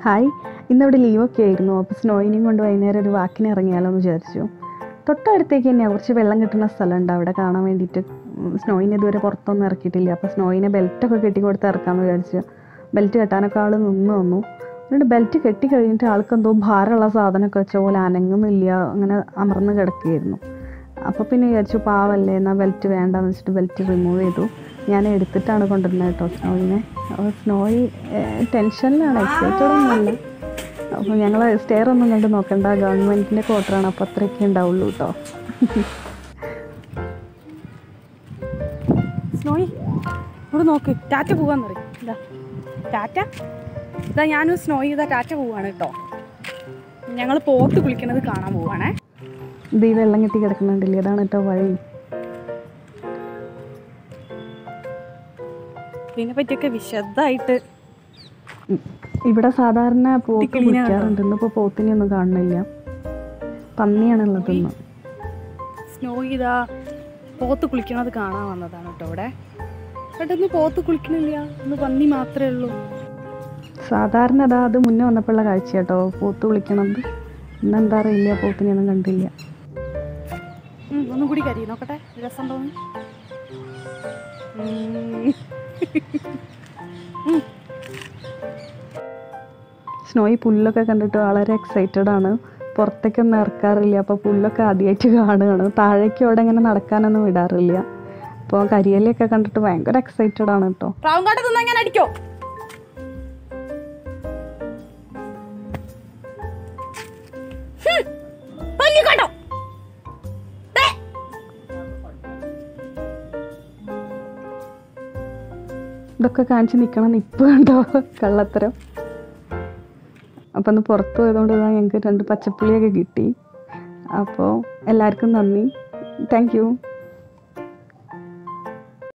Hi ഇന്നിവിടെ ലീവൊക്കെ ആയിരുന്നു അപ്പോൾ സ്നോയിനെയും കൊണ്ട് വൈകുന്നേരം ഒരു വാക്കിന് ഇറങ്ങിയാലോ എന്ന് വിചാരിച്ചു തൊട്ടടുത്തേക്ക് തന്നെയാണ് കുറച്ച് വെള്ളം കിട്ടുന്ന സ്ഥലമുണ്ട് അവിടെ കാണാൻ വേണ്ടിയിട്ട് ഉം, സ്നോയിനെ ഇതുവരെ പുറത്തൊന്നും ഇറക്കിയിട്ടില്ല അപ്പോൾ സ്നോയിനെ ബെൽറ്റൊക്കെ കെട്ടി കൊടുത്ത് ഇറക്കാമെന്ന് വിചാരിച്ചു ബെൽറ്റ് കെട്ടാനൊക്കെ ആൾ നിന്ന് വന്നു എന്നിട്ട് ബെൽറ്റ് കെട്ടി കഴിഞ്ഞിട്ട് ആൾക്ക് എന്തോ ഭാരമുള്ള സാധനമൊക്കെ വെച്ച പോലെ അനങ്ങുന്നില്ല അങ്ങനെ അമർന്ന് കിടക്കുകയായിരുന്നു അപ്പോൾ പിന്നെ വിചാരിച്ചു പാവല്ലേ എന്നാൽ ബെൽറ്റ് വേണ്ടെന്ന് വെച്ചിട്ട് ബെൽറ്റ് റിമൂവ് ചെയ്തു ഞാൻ എടുത്തിട്ടാണ് കൊണ്ടുവരുന്നത് കേട്ടോ സ്നോയിനെ അപ്പോൾ സ്നോയി ടെൻഷനിലാണ് എക്സൈറ്റഡ് ഒന്നുമല്ല അപ്പോൾ ഞങ്ങൾ സ്റ്റെയർ ഒന്നും കണ്ട് നോക്കണ്ട ഗവൺമെൻറ്റിൻ്റെ ക്വാർട്ടറാണ് അപ്പോൾ അത്രയൊക്കെ ഉണ്ടാവുള്ളൂ കേട്ടോ സ്നോയി ഇവിടെ നോക്ക് ടാറ്റ പോവാന്ന് പറയും ഇതാ ടാറ്റ ഇതാ ഞാനും സ്നോയി ഇതാ ടാറ്റ പോവാണ് കേട്ടോ ഞങ്ങൾ പോത്ത് കുളിക്കണത് കാണാൻ പോവാണേ ഇത് ഈ വെള്ളം കെട്ടി കിടക്കുന്നുണ്ടല്ലേ അതാണ് കേട്ടോ വഴി ഇതിനെ പറ്റിയൊക്കെ വിശദമായിട്ട് ഉം. ഇവിടെ സാധാരണ പോത്ത് clean ആണ് കുളിക്കാറുണ്ട് ഇന്നിപ്പോൾ പോത്തിനെയൊന്നും കാണുന്നില്ല പന്നിയാണുള്ളത് ഇന്ന് സ്നോയി ഇതാ പോത്ത് കുളിക്കണത് കാണാൻ വന്നതാണ് കേട്ടോ ഇവിടെ ഇവിടെ ഇന്ന് പോത്ത് കുളിക്കണില്ല ഇന്ന് പന്നി മാത്രമേ ഉള്ളൂ സാധാരണ അതാ അത് മുന്നേ വന്നപ്പോഴുള്ള കാഴ്ച കേട്ടോ പോത്ത് വിളിക്കണത് ഇന്നെന്താ അറിയില്ല പോത്തിനെയൊന്നും കണ്ടില്ല ഉം, ഒന്നും കൂടി കരി നോക്കട്ടെ രസം തോന്നി സ്നോയി പുല്ലൊക്കെ കണ്ടിട്ട് വളരെ എക്സൈറ്റഡ് ആണ് പുറത്തേക്കൊന്നും ഇറക്കാറില്ല അപ്പോൾ പുല്ലൊക്കെ ആദ്യമായിട്ട് കാണുകയാണ് താഴേക്ക് അവിടെ ഇങ്ങനെ നടക്കാനൊന്നും വിടാറില്ല അപ്പോൾ കരിയലൊക്കെ കണ്ടിട്ട് ഭയങ്കര എക്സൈറ്റഡ് ആണ് കേട്ടോ പ്രാവുംകാട്ട തിന്നാ ഞാൻ അടിക്കോ കേട്ടോ ഇതൊക്കെ കാണിച്ച് നിൽക്കണം നിപ്പ് കണ്ടോ കള്ളത്തരം അപ്പം ഒന്ന് പുറത്ത് പോയതുകൊണ്ട് ഇതാ ഞങ്ങൾക്ക് രണ്ട് പച്ചപ്പുളിയൊക്കെ കിട്ടി അപ്പോൾ എല്ലാവർക്കും നന്ദി താങ്ക് യു